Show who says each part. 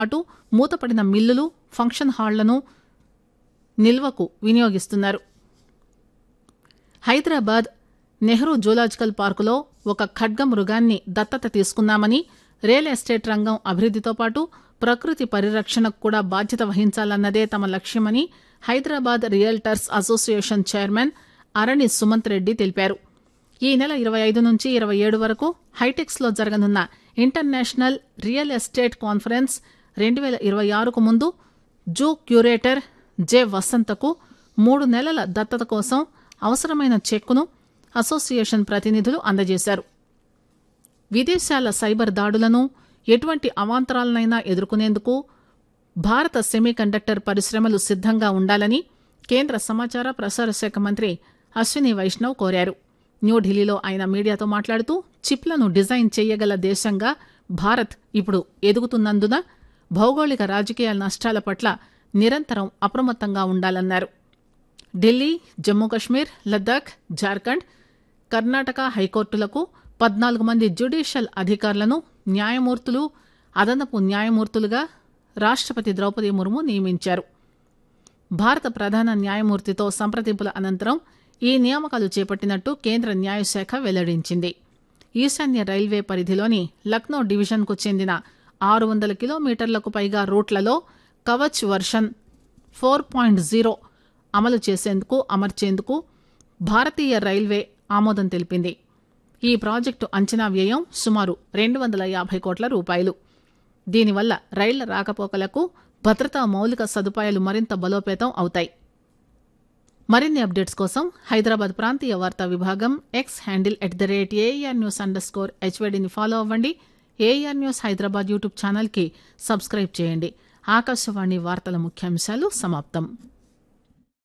Speaker 1: అటు మూతపడిన మిల్లులు ఫంక్షన్ హాళ్లను నిల్వకు వినియోగిస్తున్నారు హైదరాబాద్ నెహ్రూ జూలాజికల్ పార్కులో ఒక ఖడ్గ మృగాన్ని దత్తత తీసుకున్నామని రియల్ ఎస్టేట్ రంగం అభివృద్దితో పాటు ప్రకృతి పరిరక్షణకు కూడా బాధ్యత వహించాలన్నదే తమ లక్ష్యమని Hyderabad realtors association chairman Arani Sumanth Reddy తెలిపారు ఈ నెల ఇరవై ఐదు నుంచి ఇరవై ఏడు వరకు హైటెక్స్ లో జరగనున్న ఇంటర్నేషనల్ రియల్ ఎస్టేట్ కాన్ఫరెన్స్ రెండు వేల ఇరవై ఆరుకు ముందు జూ క్యూరేటర్ జె వసంతకు మూడు నెలల దత్తత కోసం అవసరమైన చెక్కును అసోసియేషన్ ప్రతినిధులు అందజేశారు విదేశాల సైబర్ దాడులను ఎటువంటి అవాంతరాలనైనా ఎదుర్కొనేందుకు భారత సెమీకండక్టర్ పరిశ్రమలు సిద్దంగా ఉండాలని కేంద్ర సమాచార ప్రసార శాఖ మంత్రి అశ్విని వైష్ణవ్ కోరారు న్యూఢిల్లీలో ఆయన మీడియాతో మాట్లాడుతూ చిప్లను డిజైన్ చేయగల దేశంగా భారత్ ఇప్పుడు ఎదుగుతున్నందున భౌగోళిక రాజకీయ నష్టాల పట్ల నిరంతరం అప్రమత్తంగా ఉండాలన్నారు ఢిల్లీ జమ్మూ కశ్మీర్ లద్దాఖ్ జార్ఖండ్ కర్ణాటక హైకోర్టులకు పద్నాలుగు మంది జ్యుడిషియల్ అధికారులను న్యాయమూర్తులు అదనపు న్యాయమూర్తులుగా రాష్టపతి ద్రౌపది ముర్ము నియమించారు భారత ప్రధాన న్యాయమూర్తితో సంప్రదింపుల అనంతరం ఈ నియామకాలు చేపట్టినట్టు కేంద్ర న్యాయశాఖ వెల్లడించింది ఈశాన్య రైల్వే పరిధిలోని లక్నో డివిజన్కు చెందిన ఆరు వందల కిలోమీటర్లకు పైగా రూట్లలో Kavach version four point zero అమలు చేసేందుకు అమర్చేందుకు భారతీయ రైల్వే ఆమోదం తెలిపింది ఈ ప్రాజెక్టు అంచనా వ్యయం సుమారు రెండు వందల యాభై కోట్ల రూపాయలు దీనివల్ల రైళ్ల రాకపోకలకు భద్రతా మౌలిక సదుపాయాలు మరింత బలోపేతం అవుతాయి మరిన్ని అప్డేట్స్ కోసం హైదరాబాద్ ప్రాంతీయ వార్తా విభాగం X handle at the rate AIR news underscore హెచ్వైడిని ఫాలో అవ్వండి ఏఆర్ న్యూస్ హైదరాబాద్ యూట్యూబ్ ఛానల్కి సబ్స్క్రైబ్ చేయండి ఆకాశవాణి వార్తల ముఖ్యాంశాలు సమాప్తం